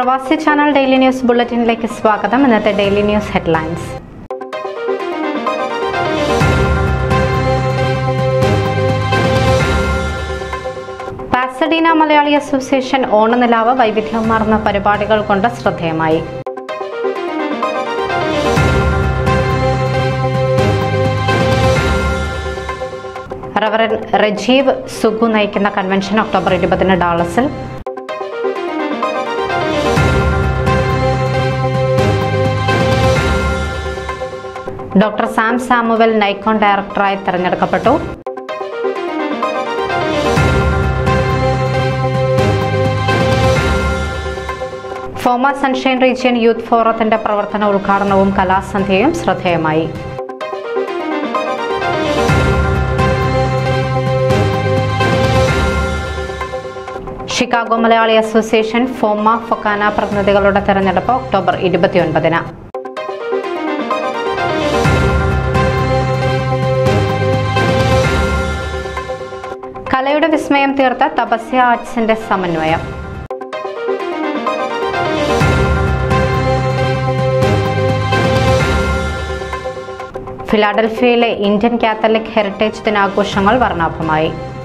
പ്രവാസി channel daily news ബുള്ളറ്റിനിലേക്ക് സ്വാഗതം ഇന്നത്തെ daily news headlines Pasadena Malayali association Onanilavu വൈവിധ്യമാർന്ന പരിപാടികൾ കൊണ്ട് ശ്രദ്ധേയമായി റവറൻ റജീവ് സുഗു നയിക്കുന്ന കൺവെൻഷൻ ഒക്ടോബർ ഇരുപതിന് ഡാളസിൽ ഡോക്ടർ സാം സാമുവൽ നൈക്കോൺ ഡയറക്ടറായി തെരഞ്ഞെടുക്കപ്പെട്ടു ഫോമ സൺഷൈൻ റീജിയൻ യൂത്ത് ഫോറത്തിന്റെ പ്രവർത്തന ഉദ്ഘാടനവും കലാസന്ധ്യയും ശ്രദ്ധേയമായി ഷിക്കാഗോ മലയാളി അസോസിയേഷൻ ഫോമ ഫൊക്കാന പ്രതിനിധികളുടെ തെരഞ്ഞെടുപ്പ് ഒക്ടോബർ ഇരുപത്തിയൊൻപതിന് കലയുടെ വിസ്മയം തീർത്ത തപസ്യ ആർട്സിന്റെ സമന്വയം ഫിലാഡൽഫിയയിലെ ഇന്ത്യൻ കാത്തലിക് ഹെറിറ്റേജ് ദിനാഘോഷങ്ങൾ വർണ്ണാഭമായി